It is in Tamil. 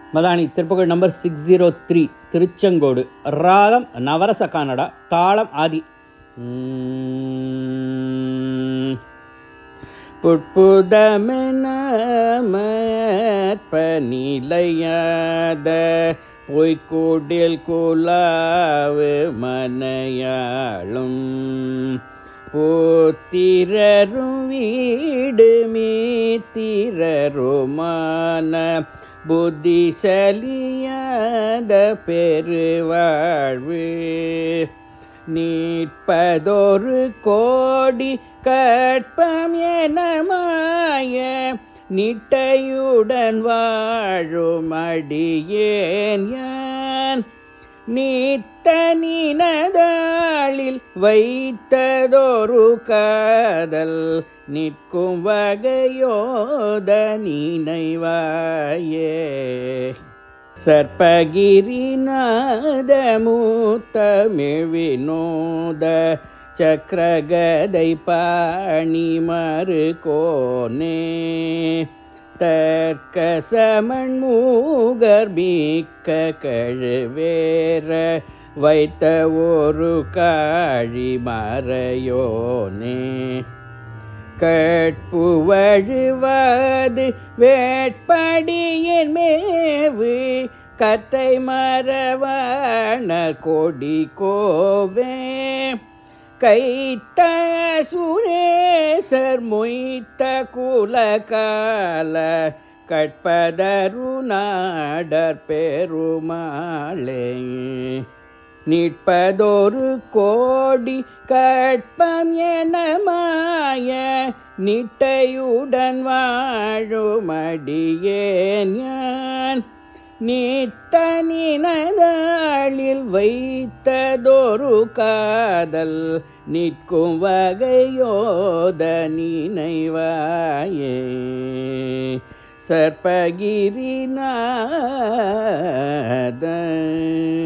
Madani Thiruppugazh number six zero three Tiruchengode ராகம் நவரச கன்னடா தாளம் ஆதி உம். புட்புதமென நிலையாத பொய்க்கூடில் குலாவு மனையாளும் போத்திரரும் வீடு மீத்திரருமான புத்திசலியாத பெருவாழ்வு நீட்பதொரு கோடி கற்பம் எனமாய நிட்டையுடன் வாழும் அடியேன் யான் நீத்த நினதாளில் வைத்ததொரு காதல் நிற்கும் வகையோத நினைவாயே சர்ப்பகிரிநாத மூத்தமிழ் வினோத சக்கரகதை பாணி மறு கோனே தர்க்க சமன் மூகர் மிக்க கழுவேற வைத்த ஒரு காழி மறையோனே கட்பு வழுவாது வேட்படியின் மேவு கற்றை மரவாண கொடி கோவே கைத்த சுரேசர் மொய்த்த குலகால கட்பதரு நாடர் பெருமாளே நிற்பதொரு கோடி கட்பம் எனமாய நிட்டையுடன் வாழும் அடியேன் ஞான் நித்த நினதாளில் வைத்ததொரு காதல் நிற்கும் வகையோத நினைவாயே சர்ப்பகிரிநாத